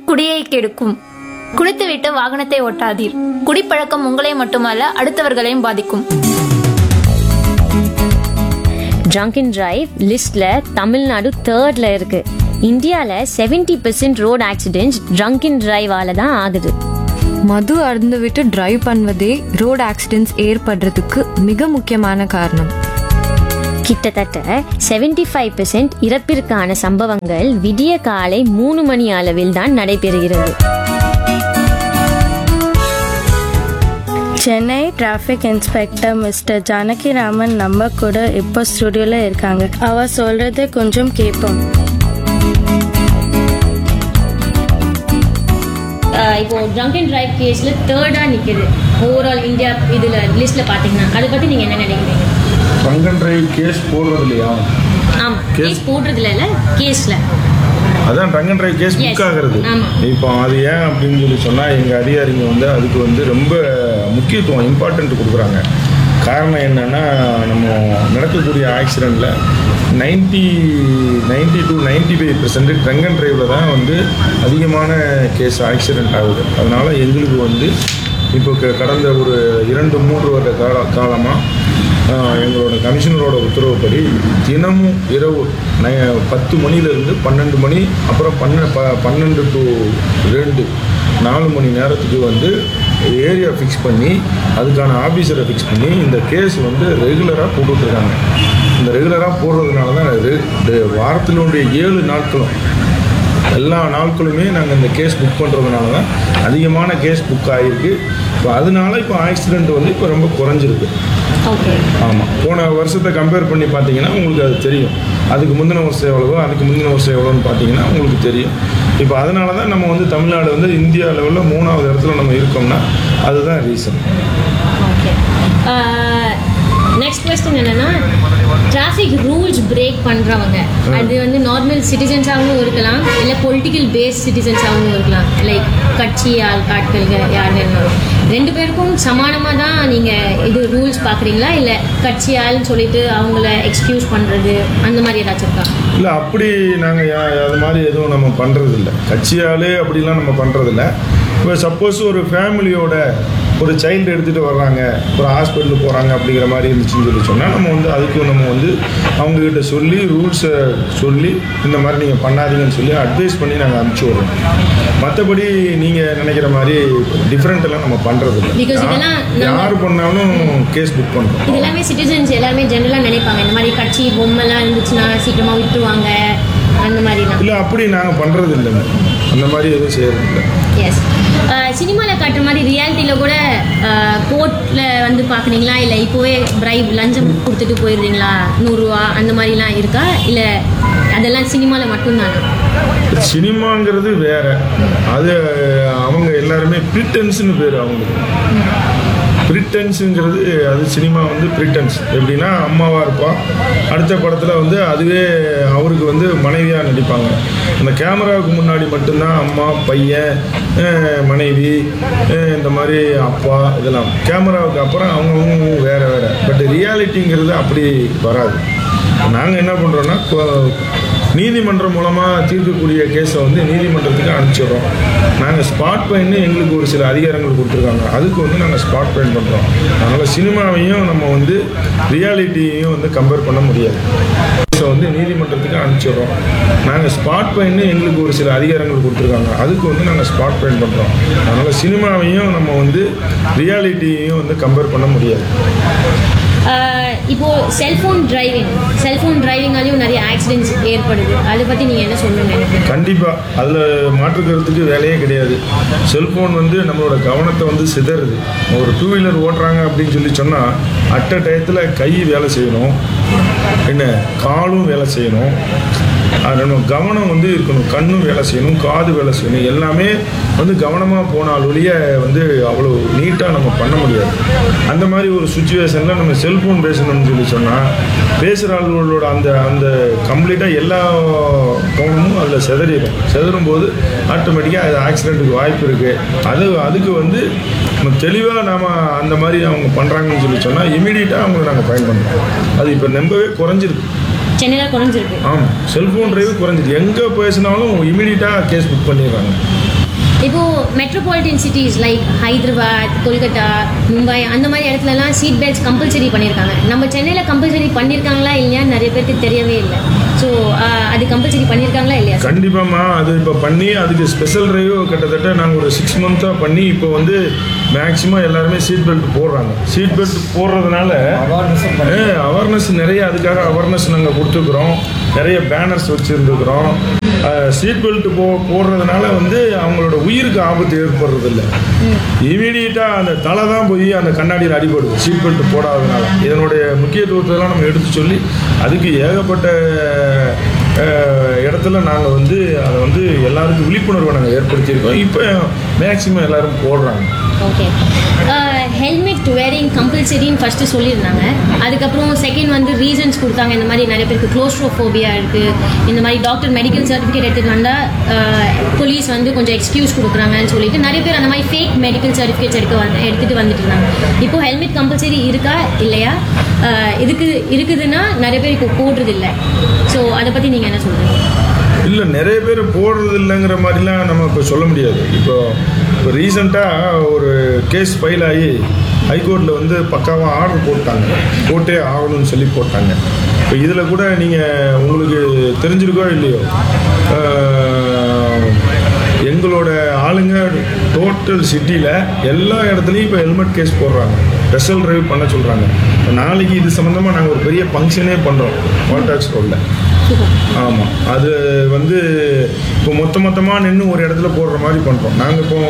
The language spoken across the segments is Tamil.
குடியை கெடுக்கும் குடித்துவிட்டு வாகனத்தை ஓட்டாதீர் குடிப்பழக்கம் உங்களை மட்டுமல்ல அடுத்தவர்களையும் பாதிக்கும் ட்ரங்க் அண்ட் டிரைவ் லிஸ்ட்ல தமிழ்நாடு தேர்ட்ல இருக்கு இந்தியால 70% percent road accidents drunk and டிரைவால தான் ஆகுது மது அருந்துவிட்டு டிரைவ் பண்ணுவதே ரோட் ஆக்சிடென்ட்ஸ் ஏற்படுறதுக்கு மிக முக்கியமான காரணம் கிட்டத்தட்ட 75% ஃபைவ் பெர்சென்ட் இறப்பிற்கான சம்பவங்கள் விடிய காலை மூணு மணி அளவில் தான் நடைபெறுகிறது Chennai traffic inspector mister Janakiraman நம்ம கூட இப்போ ஸ்டுடியோல இருக்காங்க அவ சொல்றதை கொஞ்சம் கேட்போம் இப்போ ட்ரங்க் அண்ட் டிரைவ் கேஸ்ல தேர்டா நிக்குது ஓவரால் இந்தியா இதுல லிஸ்ட்ல பாத்தீங்கன்னா அதை பத்தி நீங்க என்ன நினைக்கிறீங்க ட்ரங்க் அண்ட் டிரைவ் கேஸ் போடுறது இல்லையா ஆமா கேஸ் போடுறதுல இல்ல கேஸ்ல அதான் drunk and drive case Yes. Book ஆகிறது ஆமா. இப்போ அது ஏன் அப்படின்னு சொல்லி சொன்னால் எங்கள் அதிகாரிங்க வந்து அதுக்கு வந்து ரொம்ப முக்கியத்துவம் இம்பார்ட்டன்ட் கொடுக்குறாங்க காரணம் என்னன்னா நம்ம நடக்கக்கூடிய ஆக்சிடெண்ட்டில் ninety ninety to ninety five percent drunk and டிரைவில் தான் வந்து அதிகமான கேஸ் ஆக்சிடெண்ட் ஆகுது அதனால் எங்களுக்கு வந்து இப்போ க- கடந்த ஒரு இரண்டு மூன்று வருட கால காலமாக ஆஹ் எங்களோட கமிஷனரோட உத்தரவுப்படி தினமும் இரவு நை பத்து மணிலேருந்து பன்னெண்டு மணி அப்புறம் பன்ன ப பன்னெண்டு டு ரெண்டு நாலு மணி நேரத்துக்கு வந்து ஏரியா ஃபிக்ஸ் பண்ணி அதுக்கான ஆஃபீஸரை ஃபிக்ஸ் பண்ணி இந்த கேஸ் வந்து ரெகுலராக போட்டுட்ருக்காங்க இந்த ரெகுலராக போடுறதுனால தான் ரெ- டே- வாரத்தினுடைய ஏழு நாட்களும் எல்லா நாட்களுமே நாங்கள் இந்த கேஸ் புக் பண்ணுறதுனால தான் அதிகமான கேஸ் புக் ஆகிருக்கு இப்போ அதனால இப்போ ஆக்சிடெண்ட் வந்து இப்போ ரொம்ப குறைஞ்சிருக்கு ஓகே ஆமாம் போன வருஷத்தை கம்பேர் பண்ணி பார்த்தீங்கன்னா உங்களுக்கு அது தெரியும் அதுக்கு முந்தின வருஷம் எவ்வளவோ அதுக்கு முந்தின வருஷம் எவ்வளோன்னு பார்த்தீங்கன்னா உங்களுக்கு தெரியும் இப்போ அதனால தான் நம்ம வந்து தமிழ்நாடு வந்து இந்தியா லெவலில் மூணாவது இடத்துல நம்ம இருக்கோம்னா அதுதான் ரீசன் ஓகே நெக்ஸ்ட் கொஸ்டின் என்னன்னா டிராஃபிக் ரூல்ஸ் பிரேக் பண்றவங்க அது வந்து நார்மல் சிட்டிசன்ஸாகவும் இருக்கலாம் இல்லை பொலிட்டிக்கல் பேஸ் சிட்டிசன்ஸாகவும் இருக்கலாம் லைக் கட்சி ஆள் ஆட்கள் யாருன்னு இருந்தாலும் ரெண்டு பேருக்கும் சமானமாக தான் நீங்கள் இது ரூல்ஸ் பார்க்குறீங்களா இல்லை கட்சி ஆள்னு சொல்லிட்டு அவங்கள எக்ஸ்கியூஸ் பண்ணுறது அந்த மாதிரி ஏதாச்சும் இருக்கா இல்லை அப்படி நாங்கள் அது மாதிரி எதுவும் நம்ம பண்ணுறதில்ல கட்சியாலே அப்படிலாம் நம்ம பண்ணுறதில்ல இப்போ சப்போஸ் ஒரு ஃபேமிலியோட ஒரு சைல்டு எடுத்துகிட்டு வர்றாங்க ஒரு ஹாஸ்பிட்டலுக்கு போகிறாங்க அப்படிங்கிற மாதிரி இருந்துச்சுன்னு சொல்லி சொன்னால் நம்ம வந்து அதுக்கு நம்ம வந்து அவங்கக்கிட்ட சொல்லி ரூல்ஸை சொல்லி இந்த மாதிரி நீங்கள் பண்ணாதீங்கன்னு சொல்லி அட்வைஸ் பண்ணி நாங்கள் அனுப்பிச்சி விடுறோம் மற்றபடி நீங்கள் நினைக்கிற மாதிரி டிஃப்ரெண்ட் எல்லாம் நம்ம பண்ணுறதில்ல Because இதெல்லாம் நம்ம- யார் பண்ணாலும் கேஸ் புக் பண்ணுறோம் இது எல்லாமே சிட்டிசன்ஸ் எல்லாமே ஜென்ரலாக நினைப்பாங்க இந்த மாதிரி கட்சி பொம்மைலாம் இருந்துச்சுன்னா சீக்கிரமாக விட்டுருவாங்க அந்த மாதிரிலாம் இல்லை அப்படி நாங்கள் பண்ணுறது இல்லைங்க அந்த மாதிரி எதுவும் செய்கிறது இல்லை எஸ் சினிமாவில் காட்டுற மாதிரி ரியாலிட்டியில் கூட கோர்ட்டில் வந்து பார்க்குறீங்களா இல்லை இப்போவே பிரைப் லஞ்சம் கொடுத்துட்டு போயிடுறீங்களா நூறுரூவா அந்த மாதிரிலாம் இருக்கா இல்லை அதெல்லாம் சினிமாவில் மட்டும்தானா சினிமாங்கிறது வேற அது அவங்க எல்லாருமே பிரிட்டன்ஸ்னு பேர் அவங்களுக்கு பிரிட்டன்ஸுங்கிறது அது சினிமா வந்து பிரிட்டன்ஸ் எப்படின்னா அம்மாவாக இருப்பா அடுத்த படத்தில் வந்து அதுவே அவருக்கு வந்து மனைவியாக நடிப்பாங்க அந்த கேமராவுக்கு முன்னாடி மட்டும்தான் அம்மா பையன் அஹ், மனைவி அஹ், இந்த மாதிரி அப்பா இதெல்லாம் கேமராவுக்கு அப்புறம் அவங்கவுங்க வேற வேற பட் ரியாலிட்டிங்கிறது அப்படி வராது நாங்கள் என்ன பண்ணுறோன்னா நீதிமன்றம் மூலமாக தீர்க்கக்கூடிய கேஸை வந்து நீதிமன்றத்துக்கு அனுப்பிச்சிடுறோம் நாங்கள் ஸ்பாட் பயன்னு எங்களுக்கு ஒரு சில அதிகாரங்கள் கொடுத்துருக்காங்க அதுக்கு வந்து நாங்கள் ஸ்பாட் பயன் பண்ணுறோம் அதனால் சினிமாவையும் நம்ம வந்து ரியாலிட்டியையும் வந்து கம்பேர் பண்ண முடியாது கேஸை வந்து நீதிமன்றத்துக்கு அனுப்பிச்சிடுறோம் நாங்கள் ஸ்பாட் பயன்னு எங்களுக்கு ஒரு சில அதிகாரங்கள் கொடுத்துருக்காங்க அதுக்கு வந்து நாங்கள் ஸ்பாட் பயன் பண்ணுறோம் அதனால் சினிமாவையும் நம்ம வந்து ரியாலிட்டியையும் வந்து கம்பேர் பண்ண முடியாது ஆஹ் இப்போ செல்ஃபோன் டிரைவிங் செல்ஃபோன் டிரைவிங்காலையும் நிறைய ஆக்சிடென்ட்ஸ் ஏற்படுது அதை பற்றி நீங்கள் என்ன சொல்லணும்னு நினைக்கிறீங்க கண்டிப்பாக அதில் மாற்றுக்கிறதுக்கு வேலையே கிடையாது செல்ஃபோன் வந்து நம்மளோட கவனத்தை வந்து சிதறுது ஒரு டூ வீலர் ஓட்டுறாங்க அப்படின்னு சொல்லி சொன்னால் அட்ட டயத்தில் கை வேலை செய்யணும் என்ன காலும் வேலை செய்யணும் அது நம்ம கவனம் வந்து இருக்கணும் கண்ணும் வேலை செய்யணும் காது வேலை செய்யணும் எல்லாமே வந்து கவனமாக போனால் ஒழிய வந்து அவ்வளோ நீட்டாக நம்ம பண்ண முடியாது அந்த மாதிரி ஒரு சுச்சுவேஷனில் நம்ம செல்ஃபோன் பேசணும்னு சொல்லி சொன்னால் பேசுகிற ஆளுகளோட அந்த அந்த கம்ப்ளீட்டாக எல்லா கவனமும் அதில் செதறிடும் செதறும் போது ஆட்டோமேட்டிக்காக அது ஆக்சிடென்ட்டுக்கு வாய்ப்பு இருக்குது அது அதுக்கு வந்து நம்ம தெளிவாக நாம் அந்த மாதிரி அவங்க பண்ணுறாங்கன்னு சொல்லி சொன்னால் இமீடியட்டாக அவங்களை நாங்கள் பயன் பண்ணுறோம் அது இப்போ ரொம்பவே குறைஞ்சிருக்கு சென்னையில் குறைஞ்சிருக்கு ஆமாம் செல்ஃபோன் டிரைவ் குறைஞ்சிருக்கு எங்கே பேசினாலும் இமீடியட்டாக கேஸ் புக் பண்ணிடுறாங்க இப்போ metropolitan cities like Hyderabad Kolkata Mumbai அந்த மாதிரி இடத்துலலாம் சீட் பெல்ட்ஸ் கம்பல்சரி பண்ணியிருக்காங்க நம்ம சென்னையில் கம்பல்சரி பண்ணியிருக்காங்களா இல்லையா நிறைய பேருக்கு தெரியவே இல்லை ஸோ அது கம்பல்சரி பண்ணியிருக்காங்களா இல்லையா சார் கண்டிப்பாம்மா அது இப்போ பண்ணி அதுக்கு ஸ்பெஷல் டிரைவ் கிட்டத்தட்ட நாங்கள் ஒரு சிக்ஸ் மந்த்தாக பண்ணி இப்போ வந்து மேக்ஸிமம் எல்லாருமே சீட் பெல்ட் போடுறாங்க சீட் பெல்ட் போடுறதுனால அவேர்னஸ் நிறைய அதுக்காக அவேர்னஸ் நாங்கள் கொடுத்துருக்குறோம் நிறைய பேனர்ஸ் வச்சுருந்துருக்குறோம் சீட் பெல்ட் போ போடுறதுனால வந்து அவங்களோட உயிருக்கு ஆபத்து ஏற்படுறதில்ல இமீடியட்டாக அந்த தலை தான் போய் அந்த கண்ணாடியில் அடிபடுது சீட் பெல்ட் போடாததுனால இதனுடைய முக்கியத்துவத்தெல்லாம் நம்ம எடுத்து சொல்லி அதுக்கு ஏகப்பட்ட அஹ், இடத்துல நாங்கள் வந்து அதை வந்து எல்லாருக்கும் விழிப்புணர்வை நாங்கள் ஏற்படுத்தியிருக்கோம் இப்போ மேக்சிமம் எல்லாரும் போடுறாங்க ஓகே ஹெல்மெட் வேரிங் கம்பல்சரின்னு ஃபஸ்ட்டு சொல்லியிருந்தாங்க அதுக்கப்புறம் செகண்ட் வந்து ரீசன்ஸ் கொடுத்தாங்க இந்த மாதிரி நிறைய பேருக்கு க்ளோஸ்ட்ரோஃபோபியா இருக்குது இந்த மாதிரி டாக்டர் மெடிக்கல் சர்டிஃபிகேட் எடுத்துகிட்டு வந்தால் போலீஸ் வந்து கொஞ்சம் எக்ஸ்கியூஸ் கொடுக்குறாங்கன்னு சொல்லிட்டு நிறைய பேர் அந்த மாதிரி ஃபேக் மெடிக்கல் சர்டிஃபிகேட்ஸ் எடுக்க வந்து எடுத்துகிட்டு வந்துட்டு இருந்தாங்க இப்போ ஹெல்மெட் கம்பல்சரி இருக்கா இல்லையா அஹ், இதுக்கு இருக்குதுன்னா நிறைய பேர் இப்போ போடுறது இல்லை ஸோ அதை பற்றி நீங்கள் என்ன சொல்கிறீங்க இல்லை நிறைய பேர் போடுறது இல்லைங்கிற மாதிரிலாம் நம்ம இப்போ சொல்ல முடியாது இப்போ இப்போ ரீசெண்டாக ஒரு கேஸ் ஃபைல் ஆகி ஹைகோர்ட்டில் வந்து பக்காவாக ஆர்டர் போட்டாங்க போட்டே ஆகணும்னு சொல்லி போட்டாங்க இப்போ இதில் கூட நீங்கள் உங்களுக்கு தெரிஞ்சிருக்கோ இல்லையோ ஆஹ், எங்களோட ஆளுங்க டோட்டல் சிட்டியில் எல்லா இடத்துலையும் இப்போ ஹெல்மெட் கேஸ் போடுறாங்க ஸ்பெஷல் டிரைவ் பண்ண சொல்கிறாங்க இப்போ நாளைக்கு இது சம்மந்தமாக நாங்கள் ஒரு பெரிய ஃபங்க்ஷனே பண்ணுறோம் வால்டாக்ஸ் ரோடில் ஆமாம் அது வந்து இப்போ மொத்த மொத்தமாக நின்று ஒரு இடத்துல போடுற மாதிரி பண்ணுறோம் நாங்கள் இப்போ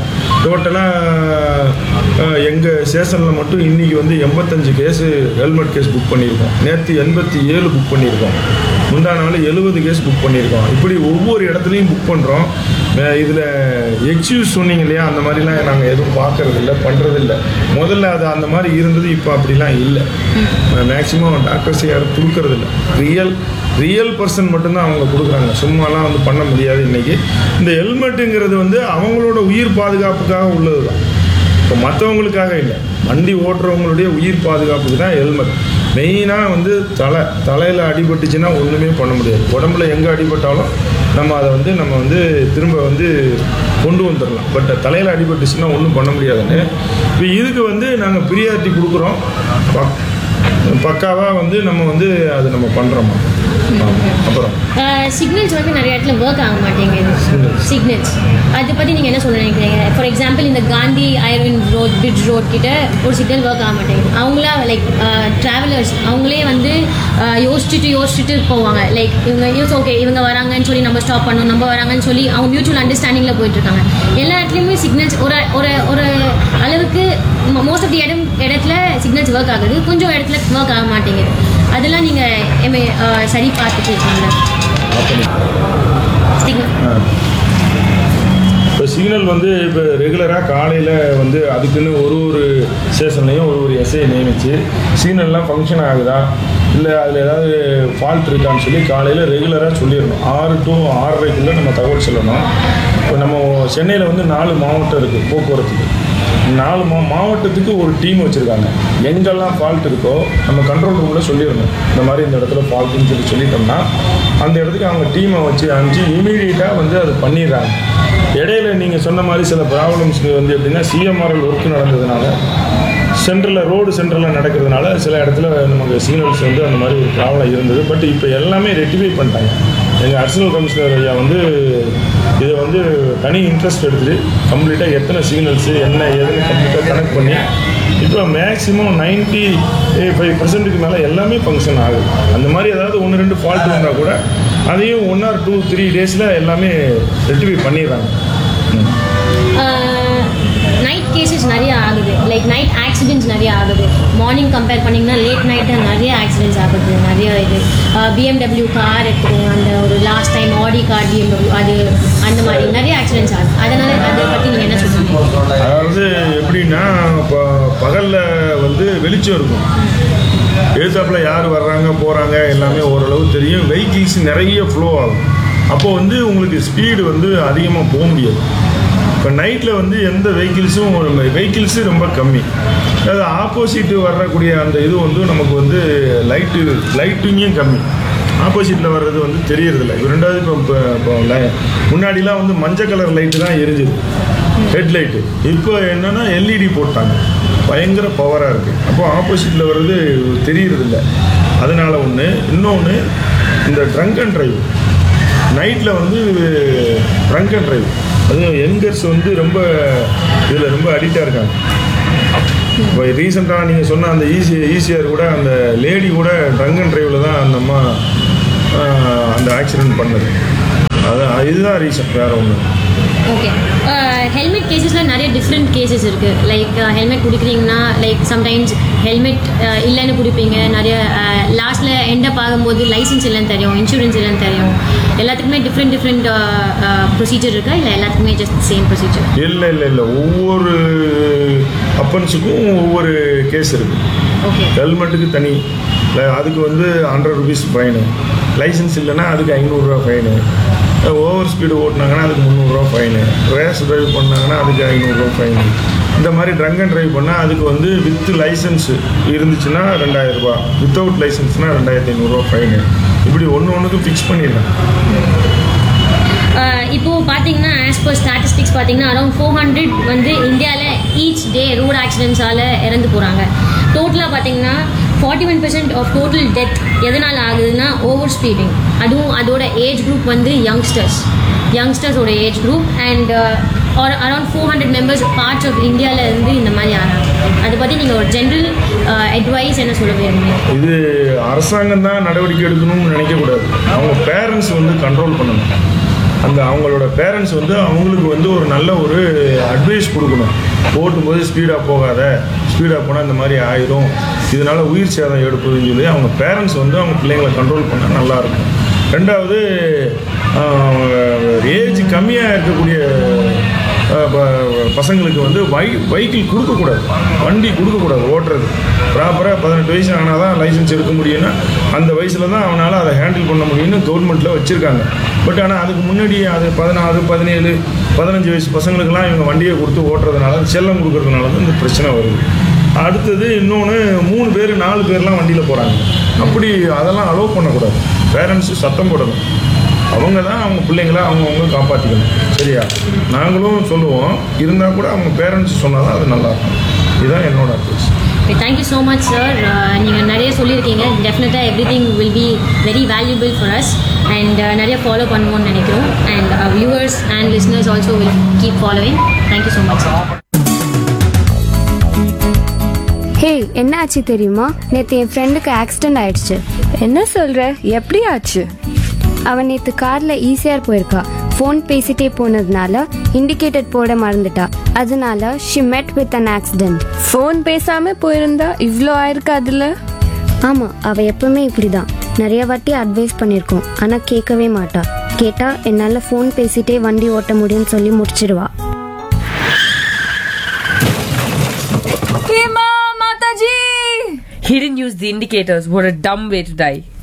டோட்டலாக எங்கள் ஸ்டேஷனில் மட்டும் இன்றைக்கி வந்து எண்பத்தஞ்சு கேஸு ஹெல்மெட் கேஸ் புக் பண்ணியிருக்கோம் நேற்று எண்பத்தி ஏழு புக் பண்ணியிருக்கோம் முந்தா நாள் எழுபது கேஸ் புக் பண்ணியிருக்கோம் இப்படி ஒவ்வொரு இடத்துலையும் புக் பண்ணுறோம் இதில் எக்ஸ்கியூஸ் சொன்னீங்க இல்லையா அந்த மாதிரிலாம் நாங்கள் எதுவும் பார்க்கறது இல்லை பண்ணுறது இல்லை முதல்ல அது அந்த மாதிரி இருந்தது இப்போ அப்படிலாம் இல்லை மேக்ஸிமம் டாக்டர்ஸ் யாரும் கொடுக்கறது இல்லை ரியல் ரியல் பர்சன் மட்டும்தான் அவங்க கொடுக்குறாங்க சும்மாலாம் வந்து பண்ண முடியாது இன்னைக்கு இந்த ஹெல்மெட்டுங்கிறது வந்து அவங்களோட உயிர் பாதுகாப்புக்காக உள்ளது தான் இப்போ மற்றவங்களுக்காக இல்லை வண்டி ஓட்டுறவங்களுடைய உயிர் பாதுகாப்புக்கு தான் ஹெல்மெட் மெயினாக வந்து தலை தலையில் அடிபட்டுச்சுன்னா ஒன்றுமே பண்ண முடியாது உடம்புல எங்கே அடிபட்டாலும் நம்ம அதை வந்து நம்ம வந்து திரும்ப வந்து கொண்டு வந்துடலாம் பட் தலையில் அடிபட்டுச்சுன்னா ஒன்றும் பண்ண முடியாதுன்னு இப்போ இதுக்கு வந்து நாங்கள் ப்ரியாரிட்டி கொடுக்குறோம் பக் பக்காவாக வந்து நம்ம வந்து அது நம்ம பண்ணுறோமா அப்புறம் சிக்னல்ஸ் வந்து நிறைய இடத்துல ஒர்க் ஆக மாட்டேங்குது சிக்னல்ஸ் அதை பற்றி நீங்கள் என்ன சொல்ல நினைக்கிறீங்க ஃபார் எக்ஸாம்பிள் இந்த Gandhi Irwin road bridge road கிட்ட ஒரு சிக்னல் ஒர்க் ஆக மாட்டேங்குது அவங்களா லைக் ட்ராவலர்ஸ் அவங்களே வந்து அஹ், யோசிச்சுட்டு யோசிச்சுட்டு போவாங்க லைக் இவங்க யூஸ் ஓகே இவங்க வராங்கன்னு சொல்லி நம்ம ஸ்டாப் பண்ணணும் நம்ம வராங்கன்னு சொல்லி அவங்க மியூச்சுவல் அண்டர்ஸ்டாண்டிங்கில் போயிட்டு இருக்காங்க எல்லா இடத்துலையுமே சிக்னல்ஸ் ஒரு ஒரு ஒரு அளவுக்கு மோஸ்ட் ஆஃப் தி இடம் இடத்துல சிக்னல்ஸ் ஒர்க் ஆகுது கொஞ்சம் இடத்துல ஒர்க் ஆக மாட்டேங்குது அதெல்லாம் நீங்கள் சரி பார்த்துட்டு இருக்கீங்களா சிக்னல் இப்போ சிக்னல் வந்து இப்போ ரெகுலராக காலையில் வந்து அதுக்குன்னு ஒரு ஒரு ஸ்டேஷன்லையும் ஒரு ஒரு எஸ்ஐ நியமித்து சிக்னல்லாம் ஃபங்க்ஷன் ஆகுதா இல்லை அதில் ஏதாவது ஃபால்ட் இருக்கான்னு சொல்லி காலையில் ரெகுலராக சொல்லிடணும் ஆறு டு ஆறரைக்குள்ளே நம்ம தகவல் சொல்லணும் இப்போ நம்ம சென்னையில் வந்து நாலு மாவட்டம் இருக்குது போக்குவரத்துக்கு நாலு மா மாவட்டத்துக்கு ஒரு டீம் வச்சுருக்காங்க எங்கெல்லாம் ஃபால்ட் இருக்கோ நம்ம கண்ட்ரோல் ரூமில் சொல்லிடணும் இந்த மாதிரி இந்த இடத்துல ஃபால்ட்டுன்னு சொல்லி சொல்லிட்டோம்னா அந்த இடத்துக்கு அவங்க டீமை வச்சு அனுப்பிச்சு இமீடியட்டாக வந்து அது பண்ணிடுறாங்க இடையில நீங்கள் சொன்ன மாதிரி சில ப்ராப்ளம்ஸ்க்கு வந்து எப்படின்னா சிஎம்ஆர்எல் ஒர்க் நடந்ததுனால சென்ட்ரலில் ரோடு சென்ட்ரலில் நடக்கிறதுனால சில இடத்துல நமக்கு சிக்னல்ஸ் வந்து அந்த மாதிரி ஒரு ப்ராப்ளம் இருந்தது பட் இப்போ எல்லாமே ரெக்டிஃபை பண்ணிட்டாங்க எங்கள் அடிஷனல் கமிஷனர் ஐயா வந்து இதை வந்து தனி இன்ட்ரெஸ்ட் எடுத்துட்டு கம்ப்ளீட்டாக எத்தனை சிக்னல்ஸு என்ன ஏதுன்னு கம்ப்ளீட்டாக கனெக்ட் பண்ணி இப்போ மேக்ஸிமம் நைன்ட்டி ஃபைவ் பர்சன்ட்டுக்கு மேலே எல்லாமே ஃபங்க்ஷன் ஆகுது அந்த மாதிரி ஏதாவது ஒன்று ரெண்டு ஃபால்ட் வந்தால் கூட அதையும் ஒன் ஆர் டூ த்ரீ டேஸில் எல்லாமே ரெக்டிஃபை பண்ணிடுறாங்க ம். நைட் கேசஸ் நிறைய ஆகுது லைக் நைட் ஆக்சிடென்ட்ஸ் நிறைய ஆகுது மார்னிங் கம்பேர் பண்ணிங்கன்னா லேட் நைட்டு நிறைய ஆக்சிடென்ட்ஸ் ஆகுது நிறைய இது பிஎம்டபிள்யூ கார் எடுத்துக்கோங்க அந்த ஒரு last time Audi car BMW அது அந்த மாதிரி நிறைய ஆக்சிடென்ட்ஸ் ஆகுது அதனால அதை பற்றி நீங்கள் என்ன சொல்லுவீங்க அதாவது எப்படின்னா இப்போ பகலில் வந்து வெளிச்சம் இருக்கும் எழுத்தாப்பில் யார் வர்றாங்க போகிறாங்க எல்லாமே ஓரளவு தெரியும் வெஹிக்கிள்ஸ் நிறைய ஃப்ளோ ஆகும் அப்போ வந்து உங்களுக்கு ஸ்பீடு வந்து அதிகமாக போக முடியாது இப்போ நைட்டில் வந்து எந்த வெஹிக்கிள்ஸும் வெஹிக்கிள்ஸு ரொம்ப கம்மி அதாவது ஆப்போசிட்டு வரக்கூடிய அந்த இது வந்து நமக்கு வந்து லைட்டு லைட்டிங்கும் கம்மி ஆப்போசிட்டில் வர்றது வந்து தெரியறதில்ல இது ரெண்டாவது இப்போ இப்போ இப்போ லை- முன்னாடிலாம் வந்து மஞ்சள் கலர் லைட்டு தான் எரிஞ்சுது ஹெட்லைட்டு இப்போ என்னன்னா எல்இடி போட்டாங்க பயங்கர பவராக இருக்குது அப்போ ஆப்போசிட்டில் வர்றது தெரியறதில்ல அதனால ஒன்று இன்னொன்று இந்த ட்ரங்க் அண்ட் டிரைவ் நைட்டில் வந்து ட்ரங்க் அண்ட் டிரைவ் அதுவும் யங்கர்ஸ் வந்து ரொம்ப இதில் ரொம்ப அடிக்டாக இருக்காங்க இப்போ ரீசெண்டாக நீங்கள் சொன்ன அந்த ஈஸி ஈஸியர் கூட அந்த லேடி கூட ட்ரங்க் அண்ட் டிரைவில் தான் அந்த அம்மா ஆஹ், அந்த ஆக்சிடென்ட் பண்ணது அதான் இதுதான் ரீசன் வேற ஒன்று ஓகே ஹெல்மெட் கேசஸில் நிறைய டிஃப்ரெண்ட் கேசஸ் இருக்குது லைக் ஹெல்மெட் குடிக்கிறீங்கன்னா லைக் சம்டைம்ஸ் ஹெல்மெட் இல்லைன்னு குடிப்பீங்க நிறைய லாஸ்ட்டில் எண்டப் ஆகும்போது லைசன்ஸ் இல்லைன்னு தெரியும் இன்சூரன்ஸ் இல்லைன்னு தெரியும் எல்லாத்துக்குமே டிஃப்ரெண்ட் டிஃப்ரெண்ட் ப்ரொசீஜர் இருக்கா இல்லை எல்லாத்துக்குமே ஜஸ்ட் சேம் ப்ரொசீஜர் இல்லை இல்லை இல்லை ஒவ்வொரு அப்பன்ஸுக்கும் ஒவ்வொரு கேஸ் இருக்குது ஓகே ஹெல்மெட்டுக்கு தனி இல்லை, அதுக்கு வந்து ஹண்ட்ரட் ருபீஸ் ஃபைனு லைசன்ஸ் இல்லைன்னா அதுக்கு ஐநூறுரூவா ஃபைனு ஓவர் ஸ்பீடு ஓட்டினாங்கன்னா அதுக்கு முந்நூறுரூவா ஃபைனு ரேஸ் டிரைவ் பண்ணாங்கன்னா அதுக்கு ஐநூறுரூவா ஃபைனு இந்த மாதிரி ட்ரங்க் அண்ட் டிரைவ் பண்ணால் அதுக்கு வந்து வித் லைசன்ஸ் இருந்துச்சுன்னா ரெண்டாயிரம் ரூபாய் வித்தவுட் லைசன்ஸ்னால் ரெண்டாயிரத்தி ஐநூறுரூவா ஃபைனு இப்படி ஒன்று ஒன்றுக்கும் ஃபிக்ஸ் பண்ணிடுறாங்க இப்போ பார்த்தீங்கன்னா ஆஸ் பர் ஸ்டாட்டிஸ்டிக்ஸ் பார்த்தீங்கன்னா அரௌண்ட் ஃபோர் ஹண்ட்ரட் வந்து இந்தியாவில் ஈச் டே ரோட் ஆக்சிடென்ட்ஸால் இறந்து போகிறாங்க டோட்டலாக பார்த்தீங்கன்னா forty one percent of total death எதனால் ஆகுதுன்னா ஓவர் ஸ்பீடிங் அதுவும் அதோட ஏஜ் குரூப் வந்து யங்ஸ்டர்ஸ் யங்ஸ்டர்ஸோட age group and around four hundred members parts of இந்தியாவில் இருந்து இந்த மாதிரி ஆகிறாங்க அதை பற்றி நீங்கள் ஒரு ஜென்ரல் அட்வைஸ் என்ன சொல்ல விரும்புறீங்க இது அரசாங்கம் தான் நடவடிக்கை எடுக்கணும்னு நினைக்கக்கூடாது அவங்க பேரண்ட்ஸ் வந்து கண்ட்ரோல் பண்ணணும் அந்த அவங்களோட பேரண்ட்ஸ் வந்து அவங்களுக்கு வந்து ஒரு நல்ல ஒரு அட்வைஸ் கொடுக்கணும் ஓட்டும்போது ஸ்பீடாக போகாத ஸ்பீடாக போனால் இந்த மாதிரி ஆயிரும் இதனால உயிர் சேதம் ஏற்படுதுன்னு சொல்லி அவங்க பேரண்ட்ஸ் வந்து அவங்க பிள்ளைங்களை கண்ட்ரோல் பண்ணால் நல்லாயிருக்கும் ரெண்டாவது ஏஜ் கம்மியாக இருக்கக்கூடிய அஹ் ப- பசங்களுக்கு வந்து வை வெஹிக்கிள் கொடுக்கக்கூடாது வண்டி கொடுக்கக்கூடாது ஓட்டுறது ப்ராப்பராக பதினெட்டு வயசு ஆனால் தான் லைசன்ஸ் எடுக்க முடியும்னா அந்த வயசில் தான் அவனால் அதை ஹேண்டில் பண்ண முடியும்னு கவர்மெண்ட்டில் வச்சுருக்காங்க பட் ஆனால் அதுக்கு முன்னாடி அது பதினாறு பதினேழு பதினஞ்சு வயசு பசங்களுக்கெல்லாம் இவங்க வண்டியை கொடுத்து ஓட்டுறதுனால செல்லம் கொடுக்கறதுனால தான் இந்த பிரச்சனை வருது அடுத்தது இன்னொன்று மூணு பேர் நாலு பேர்லாம் வண்டியில் போகிறாங்க அப்படி அதெல்லாம் அலோவ் பண்ணக்கூடாது பேரண்ட்ஸு சத்தம் போடணும் அவங்க தான் அவங்க பிள்ளைங்கள அவங்கவுங்க காப்பாற்றிக்கணும் சரியா நாங்களும் சொல்லுவோம் இருந்தால் கூட அவங்க பேரண்ட்ஸ் சொன்னால் தான் அது நல்லாயிருக்கும் இதுதான் என்னோட advice thank you so much sir நீங்கள் நிறைய சொல்லியிருக்கீங்க டெஃபினட்டாக everything will be very valuable for us and நிறைய ஃபாலோ பண்ணுவோம்னு நினைக்கிறோம் and viewers and listeners also will keep following thank you so much sir hey என்ன ஆச்சு தெரியுமா நேற்று என் ஃப்ரெண்டுக்கு ஆக்சிடென்ட் ஆயிடுச்சு என்ன சொல்ற எப்படி ஆச்சு அவன் நேற்று காரில் ஈஸியாக போயிருக்கா ஃபோன் பேசிட்டே போனதுனால இண்டிகேட்டர் போட மறந்துட்டா அதனால she met with an accident phone பேசாம போயிருந்தா இவ்ளோ ஆயிருக்காதுல்ல ஆமாம் அவள் எப்பவுமே இப்படி தான் நிறைய வாட்டி அட்வைஸ் பண்ணியிருக்கோம் ஆனால் கேட்கவே மாட்டா கேட்டால் என்னால் ஃபோன் பேசிட்டே வண்டி ஓட்ட முடியும்னு சொல்லி முடிச்சிடுவா Mataji He didn't use the indicators. What a dumb way to die.